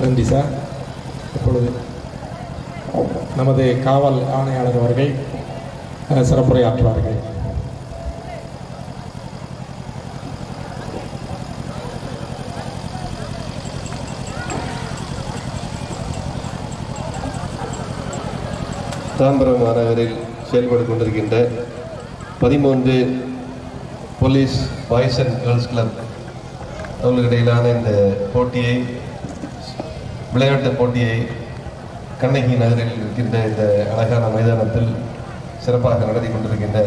நன்றி சார் இப்பொழுது நமது காவல் ஆணையாளர் அவர்கள் அஹ், சிறப்புரையாற்றுவார்கள் தாம்பரம் மாநகரில் செயல்பட்டு கொண்டிருக்கின்ற பதிமூன்று police boys and girls club அவர்களுக்கிடையிலான இந்த போட்டியை விளையாட்டு போட்டியை கண்ணகி நகரில் இருக்கின்ற இந்த அழகான மைதானத்தில் சிறப்பாக நடத்தி கொண்டிருக்கின்ற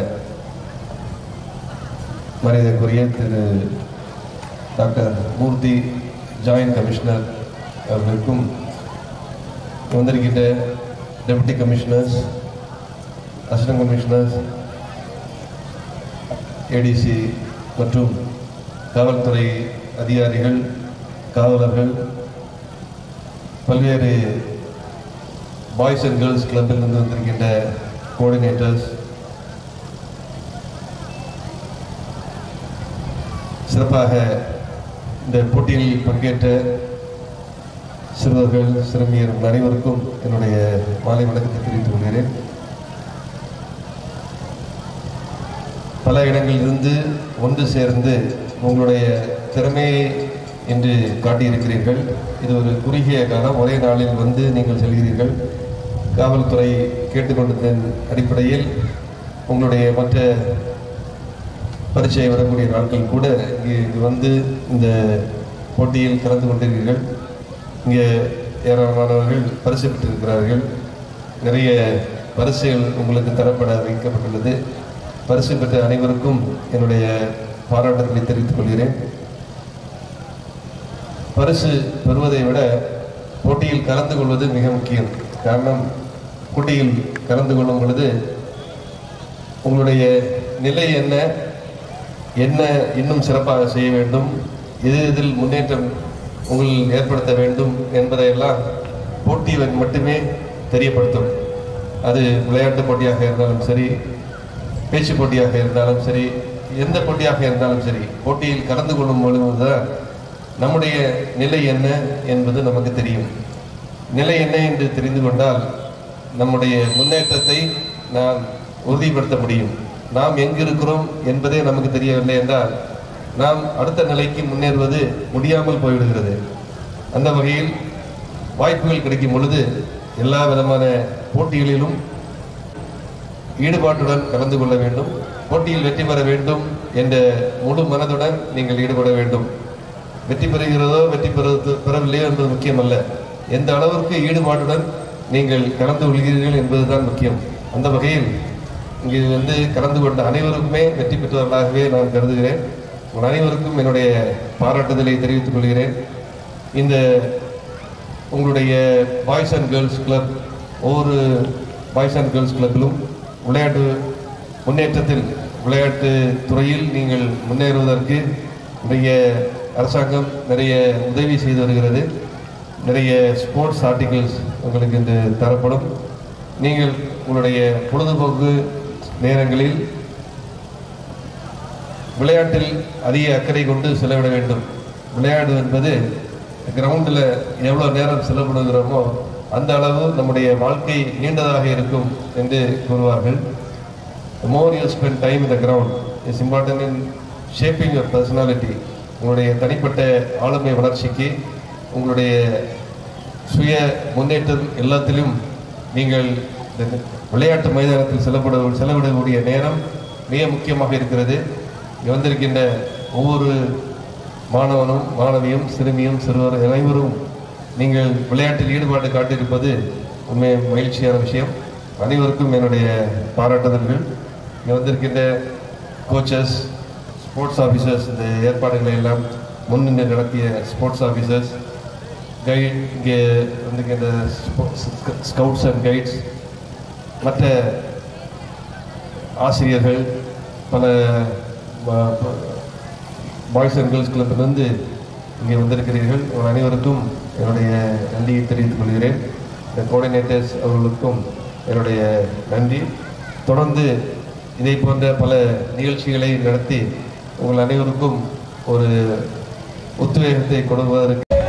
மரியாதைக்குரிய திரு டாக்டர் மூர்த்தி ஜாயின்ட் கமிஷனர் அவர்களுக்கும் வந்திருக்கின்ற deputy commissioners assistant commissioners ADC மற்றும் காவல்துறை அதிகாரிகள் காவலர்கள் பல்வேறு பாய்ஸ் அண்ட் கேர்ள்ஸ் கிளப்பிலிருந்து வந்திருக்கின்ற கோஆர்டினேட்டர்ஸ் சிறப்பாக இந்த போட்டியில் பங்கேற்ற சிறுவர்கள் சிறுமியர் உங்கள் அனைவருக்கும் என்னுடைய மாலை வணக்கத்தை தெரிவித்துக் கொள்கிறேன் பல இடங்களிலிருந்து ஒன்று சேர்ந்து உங்களுடைய திறமையை இன்று காட்டியிருக்கிறீர்கள் இது ஒரு குறுகிய காலம் ஒரே நாளில் வந்து நீங்கள் செல்கிறீர்கள் காவல்துறை கேட்டுக்கொண்டதன் அடிப்படையில் உங்களுடைய மற்ற பரீட்சை வரக்கூடிய நாட்கள் கூட இங்கே இங்கு வந்து இந்த போட்டியில் கலந்து கொண்டிருக்கிறீர்கள் இங்கே ஏராளமானவர்கள் பரிசு பெற்றிருக்கிறார்கள் நிறைய பரிசுகள் உங்களுக்கு தரப்பட வைக்கப்பட்டுள்ளது பரிசு பெற்ற அனைவருக்கும் என்னுடைய பாராட்டுதலை தெரிவித்துக் கொள்கிறேன் பரிசு பெறுவதை விட போட்டியில் கலந்து கொள்வது மிக முக்கியம் காரணம் போட்டியில் கலந்து கொள்ளும் பொழுது உங்களுடைய நிலை என்ன என்ன இன்னும் சிறப்பாக செய்ய வேண்டும் எது இதில் முன்னேற்றம் உங்கள் ஏற்படுத்த வேண்டும் என்பதையெல்லாம் போட்டி மட்டுமே தெரியப்படுத்தும் அது விளையாட்டு போட்டியாக இருந்தாலும் சரி பேச்சு போட்டியாக இருந்தாலும் சரி எந்த போட்டியாக இருந்தாலும் சரி போட்டியில் கலந்து கொள்ளும் பொழுதுதான் நம்முடைய நிலை என்ன என்பது நமக்கு தெரியும் நிலை என்ன என்று தெரிந்து கொண்டால் நம்முடைய முன்னேற்றத்தை நாம் உறுதிப்படுத்த முடியும் நாம் எங்கு இருக்கிறோம் என்பதே நமக்கு தெரியவில்லை என்றால் நாம் அடுத்த நிலைக்கு முன்னேறுவது முடியாமல் போய்விடுகிறது அந்த வகையில் வாய்ப்புகள் கிடைக்கும் பொழுது எல்லா விதமான போட்டிகளிலும் ஈடுபாட்டுடன் கலந்து கொள்ள வேண்டும் போட்டியில் வெற்றி பெற வேண்டும் என்ற முழு மனதுடன் நீங்கள் ஈடுபட வேண்டும் வெற்றி பெறுகிறதோ வெற்றி பெறுவது பெறவில்லையோ என்பது முக்கியமல்ல எந்த அளவிற்கு ஈடுபாட்டுடன் நீங்கள் கலந்து கொள்கிறீர்கள் என்பதுதான் முக்கியம் அந்த வகையில் இங்கு வந்து கலந்து கொண்ட அனைவருக்குமே வெற்றி பெற்றவர்களாகவே நான் கருதுகிறேன் உங்கள் அனைவருக்கும் என்னுடைய பாராட்டுதலை தெரிவித்துக் கொள்கிறேன் இந்த உங்களுடைய பாய்ஸ் அண்ட் கேர்ள்ஸ் கிளப் ஒவ்வொரு பாய்ஸ் அண்ட் கேர்ள்ஸ் கிளப்பிலும் விளையாட்டு முன்னேற்றத்தில் விளையாட்டு துறையில் நீங்கள் முன்னேறுவதற்கு நிறைய அரசாங்கம் நிறைய உதவி செய்து வருகிறது நிறைய ஸ்போர்ட்ஸ் ஆர்டிகிள்ஸ் உங்களுக்கு இன்று தரப்படும் நீங்கள் உங்களுடைய பொழுதுபோக்கு நேரங்களில் விளையாட்டில் அதிக அக்கறை கொண்டு செலவிட வேண்டும் விளையாடு என்பது கிரவுண்டில் எவ்வளோ நேரம் செலவிடுகிறோமோ அந்த அளவு நம்முடைய வாழ்க்கை நீண்டதாக இருக்கும் என்று கூறுவார்கள் more you spend time in the ground is important in shaping your personality உங்களுடைய தனிப்பட்ட ஆளுமை வளர்ச்சிக்கு உங்களுடைய சுய முன்னேற்றம் எல்லாத்திலும் நீங்கள் இந்த விளையாட்டு மைதானத்தில் செலவிட செலவிடக்கூடிய நேரம் மிக முக்கியமாக இருக்கிறது இங்கே வந்திருக்கின்ற ஒவ்வொரு மாணவனும் மாணவியும் சிறுமியும் சிறுவர் அனைவரும் நீங்கள் விளையாட்டில் ஈடுபாடு காட்டியிருப்பது உண்மை மகிழ்ச்சியான விஷயம் அனைவருக்கும் என்னுடைய பாராட்டுதல்கள் இங்கே வந்திருக்கின்ற கோச்சஸ் ஸ்போர்ட்ஸ் ஆஃபீஸர்ஸ் இந்த ஏற்பாடுகளை எல்லாம் முன்னின்று நடத்திய ஸ்போர்ட்ஸ் ஆஃபீஸர்ஸ் கைட் இங்கே வந்திருக்கின்ற ஸ்கவுட்ஸ் அண்ட் கைட்ஸ் மற்ற ஆசிரியர்கள் பல பாய்ஸ் அண்ட் கேர்ள்ஸ் கிளப்பிலிருந்து இங்கே வந்திருக்கிறீர்கள் உங்கள் அனைவருக்கும் என்னுடைய நன்றியை தெரிவித்துக் கொள்கிறேன் இந்த கோஆர்டினேட்டர்ஸ் அவர்களுக்கும் என்னுடைய நன்றி தொடர்ந்து இதை போன்ற பல நிகழ்ச்சிகளை நடத்தி உங்கள் அனைவருக்கும் ஒரு உத்வேகத்தை கொடுப்பதற்கு